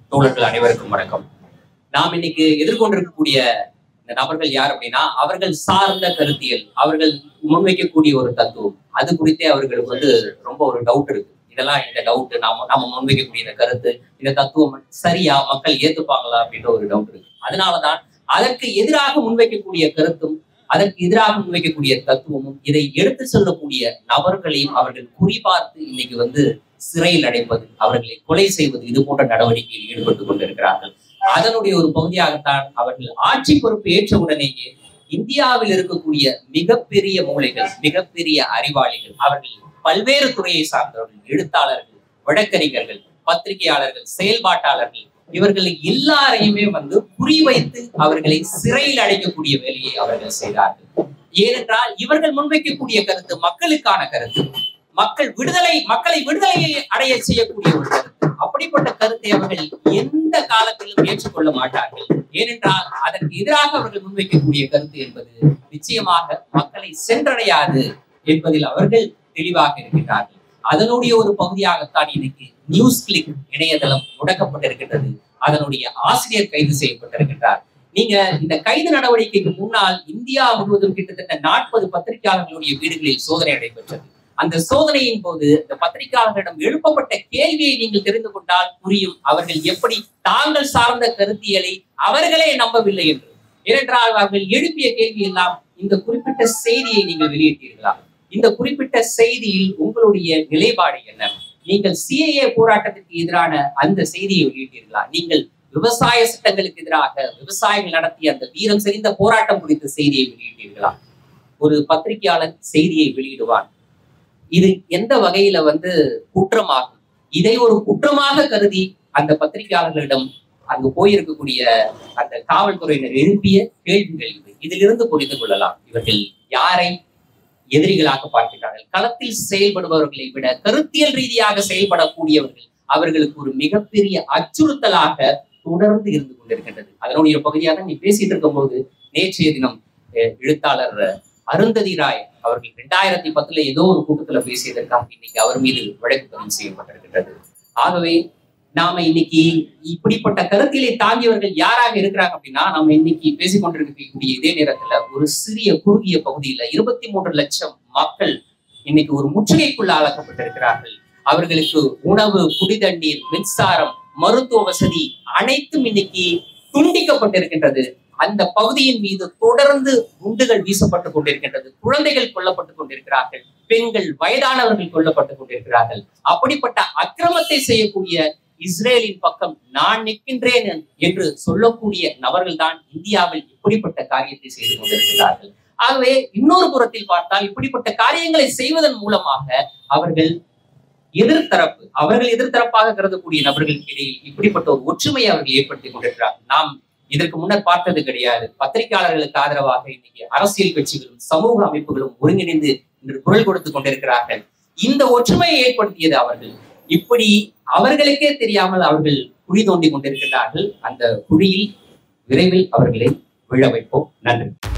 தோழர்கள் அனைவருக்கும் வணக்கம் நாம் இன்னைக்கு எதிர்கொண்டிருக்கக்கூடிய இந்த நபர்கள் யார் அப்படின்னா அவர்கள் சார்ந்த கருத்தியல் அவர்கள் முன்வைக்கக்கூடிய ஒரு தத்துவம் அது குறித்தே அவர்களுக்கு வந்து ரொம்ப ஒரு டவுட் இருக்கு இதெல்லாம் இந்த டவுட் நாம நாம முன்வைக்கக்கூடிய இந்த கருத்து இந்த தத்துவம் சரியா மக்கள் ஏத்துப்பாங்களா அப்படின்ற ஒரு டவுட் இருக்கு அதனாலதான் அதற்கு எதிராக முன்வைக்கக்கூடிய கருத்தும் அதற்கு எதிராக முன்வைக்கக்கூடிய தத்துவமும் இதை எடுத்து சொல்லக்கூடிய நபர்களையும் அவர்கள் குறிபார்த்து இன்னைக்கு வந்து சிறையில் அடைப்பது அவர்களை கொலை செய்வது இது போன்ற நடவடிக்கையில் ஈடுபட்டுக் கொண்டிருக்கிறார்கள் அதனுடைய ஒரு பகுதியாகத்தான் அவர்கள் ஆட்சி பொறுப்பு ஏற்ற உடனேயே இந்தியாவில் இருக்கக்கூடிய மிகப்பெரிய மூளைகள் மிகப்பெரிய அறிவாளிகள் அவர்கள் பல்வேறு துறையை சார்ந்தவர்கள் எழுத்தாளர்கள் வழக்கறிஞர்கள் பத்திரிகையாளர்கள் செயல்பாட்டாளர்கள் இவர்கள் எல்லாரையுமே வந்து குறிவைத்து அவர்களை சிறையில் அடைக்கக்கூடிய வேலையை அவர்கள் செய்தார்கள் ஏனென்றால் இவர்கள் முன்வைக்கக்கூடிய கருத்து மக்களுக்கான கருத்து மக்கள் விடுதலை மக்களை விடுதலையை அடைய செய்யக்கூடிய ஒரு கருத்து அப்படிப்பட்ட கருத்தை அவர்கள் எந்த காலத்திலும் ஏற்றுக்கொள்ள மாட்டார்கள் ஏனென்றால் அதற்கு எதிராக அவர்கள் முன்வைக்கக்கூடிய கருத்து என்பது நிச்சயமாக மக்களை சென்றடையாது என்பதில் அவர்கள் தெளிவாக இருக்கின்றார்கள் அதனுடைய ஒரு பகுதியாகத்தான் இன்னைக்கு நியூஸ் கிளிக் இணையதளம் முடக்கப்பட்டிருக்கின்றது அதனுடைய ஆசிரியர் கைது செய்யப்பட்டிருக்கின்றார் நீங்க இந்த கைது நடவடிக்கைக்கு முன்னால் இந்தியா முழுவதும் கிட்டத்தட்ட நாற்பது பத்திரிகையாளர்களுடைய வீடுகளில் சோதனை நடைபெற்றது அந்த சோதனையின் போது இந்த பத்திரிகையாளர்களிடம் எழுப்பப்பட்ட கேள்வியை நீங்கள் தெரிந்து கொண்டால் புரியும் அவர்கள் எப்படி தாங்கள் சார்ந்த கருத்தியலை அவர்களே நம்பவில்லை என்று ஏனென்றால் அவர்கள் எழுப்பிய கேள்வி எல்லாம் இந்த குறிப்பிட்ட செய்தியை நீங்கள் வெளியிட்டீர்களா இந்த குறிப்பிட்ட செய்தியில் உங்களுடைய நிலைப்பாடு என்ன நீங்கள் சிஏஏ போராட்டத்திற்கு எதிரான அந்த செய்தியை வெளியிட்டீர்களா நீங்கள் விவசாய சட்டங்களுக்கு எதிராக விவசாயிகள் நடத்திய அந்த வீரம் செறிந்த போராட்டம் குறித்த செய்தியை வெளியிட்டீர்களா ஒரு பத்திரிகையாளர் செய்தியை வெளியிடுவான் இது எந்த வகையில வந்து குற்றமாகும் இதை ஒரு குற்றமாக கருதி அந்த பத்திரிகையாளர்களிடம் அங்கு போயிருக்கக்கூடிய அந்த காவல்துறையினர் எழுப்பிய கேள்விகள் இவை இதிலிருந்து புரிந்து கொள்ளலாம் இவர்கள் யாரை எதிரிகளாக பார்க்கிறார்கள் களத்தில் செயல்படுபவர்களை விட கருத்தியல் ரீதியாக செயல்படக்கூடியவர்கள் அவர்களுக்கு ஒரு மிகப்பெரிய அச்சுறுத்தலாக தொடர்ந்து இருந்து கொண்டிருக்கின்றது அதனுடைய பகுதியாக நீ பேசிட்டு இருக்கும்போது நேற்றைய தினம் எழுத்தாளர் அருந்ததி ராய் அவர்கள் இரண்டாயிரத்தி பத்துல ஏதோ ஒரு கூட்டத்துல பேசியதற்காக இன்னைக்கு அவர் மீது வழக்கு பதிவு செய்யப்பட்டிருக்கின்றது ஆகவே நாம இன்னைக்கு இப்படிப்பட்ட கருத்தியலை தாங்கியவர்கள் யாராக இருக்கிறாங்க அப்படின்னா நம்ம இன்னைக்கு பேசிக் கொண்டிருக்கக்கூடிய இதே நேரத்துல ஒரு சிறிய குறுகிய பகுதியில இருபத்தி மூன்று லட்சம் மக்கள் இன்னைக்கு ஒரு முற்றுகைக்குள்ள ஆளாக்கப்பட்டிருக்கிறார்கள் அவர்களுக்கு உணவு குடிதண்ணீர் மின்சாரம் மருத்துவ வசதி அனைத்தும் இன்னைக்கு துண்டிக்கப்பட்டிருக்கின்றது அந்த பகுதியின் மீது தொடர்ந்து குண்டுகள் வீசப்பட்டுக் கொண்டிருக்கின்றது குழந்தைகள் கொல்லப்பட்டுக் கொண்டிருக்கிறார்கள் பெண்கள் வயதானவர்கள் கொல்லப்பட்டுக் கொண்டிருக்கிறார்கள் அப்படிப்பட்ட அக்கிரமத்தை செய்யக்கூடிய இஸ்ரேலின் பக்கம் நான் நிற்கின்றேன் என்று சொல்லக்கூடிய நபர்கள் தான் இந்தியாவில் இப்படிப்பட்ட காரியத்தை செய்து கொண்டிருக்கிறார்கள் ஆகவே இன்னொரு புறத்தில் பார்த்தால் இப்படிப்பட்ட காரியங்களை செய்வதன் மூலமாக அவர்கள் எதிர்த்தரப்பு அவர்கள் எதிர்த்தரப்பாக கருதக்கூடிய நபர்களுக்கு இடையில் இப்படிப்பட்ட ஒரு ஒற்றுமையை அவர்கள் ஏற்படுத்திக் கொண்டிருக்கிறார்கள் நாம் இதற்கு முன்னர் பார்த்தது கிடையாது பத்திரிகையாளர்களுக்கு ஆதரவாக இன்னைக்கு அரசியல் கட்சிகளும் சமூக அமைப்புகளும் ஒருங்கிணைந்து இன்று குரல் கொடுத்து கொண்டிருக்கிறார்கள் இந்த ஒற்றுமையை ஏற்படுத்தியது அவர்கள் இப்படி அவர்களுக்கே தெரியாமல் அவர்கள் குழி தோண்டி கொண்டிருக்கிறார்கள் அந்த குழியில் விரைவில் அவர்களை விழ வைப்போம் நன்றி